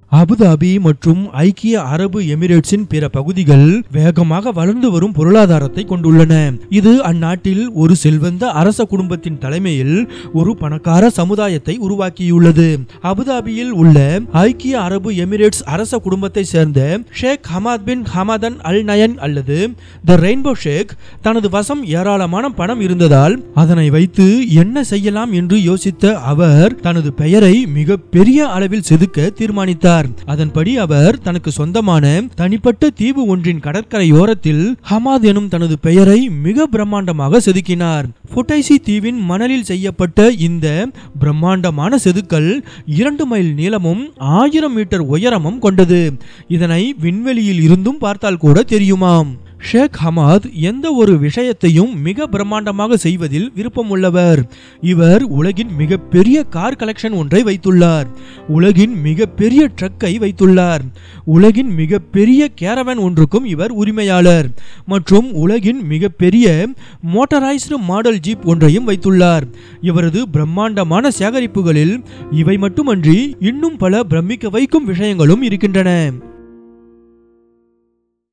Abu Dhabi மற்றும் ஐக்கிய அரபு எமிரேட்ஸின் பிற பகுதிகள் வேகமாக வளர்ந்து வரும் பொருளாதாரத்தை கொண்டுள்ளன இது அந்நாட்டில் ஒரு செல்வந்த அரச குடும்பத்தின் தலைமையில் ஒரு பணக்கார சமுதாயத்தை உருவாக்கியுள்ளது அபுதாபியில் உள்ள ஐக்கிய அரபு எமிரேட்ஸ் அரச குடும்பத்தை சேர்ந்த ஷேக் ஹமாத் பின் ஹமாதன் அல் நயன் அல்லது த ரெயின்போ ஷேக் தனது வசம் ஏராளமான பணம் இருந்ததால் அதனை வைத்து என்ன செய்யலாம் என்று யோசித்த அவர் தனது பெயரை மிக பெரிய அளவில் செதுக்க தீர்மானித்தார் அதன்படி அவர் தனக்கு சொந்தமான தனிப்பட்ட தீவு ஒன்றின் கடற்கரையோரத்தில் ஹமாத் எனும் தனது பெயரை மிக பிரம்மாண்டமாக செதுக்கினார் ஃபுட்டைசி தீவின் மணலில் செய்யப்பட்ட இந்த பிரம்மாண்டமான செதுக்கல் இரண்டு மைல் நீளமும் ஆயிரம் மீட்டர் உயரமும் கொண்டது இதனை விண்வெளியில் இருந்தும் பார்த்தால் கூட தெரியுமாம் ஷேக் ஹமாத் எந்த ஒரு விஷயத்தையும் மிக பிரம்மாண்டமாக செய்வதில் விருப்பம் உள்ளவர் இவர் உலகின் மிகப்பெரிய கார் கலெக்ஷன் ஒன்றை வைத்துள்ளார் உலகின் மிகப்பெரிய ட்ரக்கை வைத்துள்ளார் உலகின் மிகப்பெரிய கேரவன் ஒன்றுக்கும் இவர் உரிமையாளர் மற்றும் உலகின் மிகப்பெரிய மோட்டரைஸ்டு மாடல் ஜீப் ஒன்றையும் வைத்துள்ளார் இவரது பிரம்மாண்டமான சேகரிப்புகளில் இவை மட்டுமன்றி இன்னும் பல பிரமிக்க வைக்கும் விஷயங்களும் இருக்கின்றன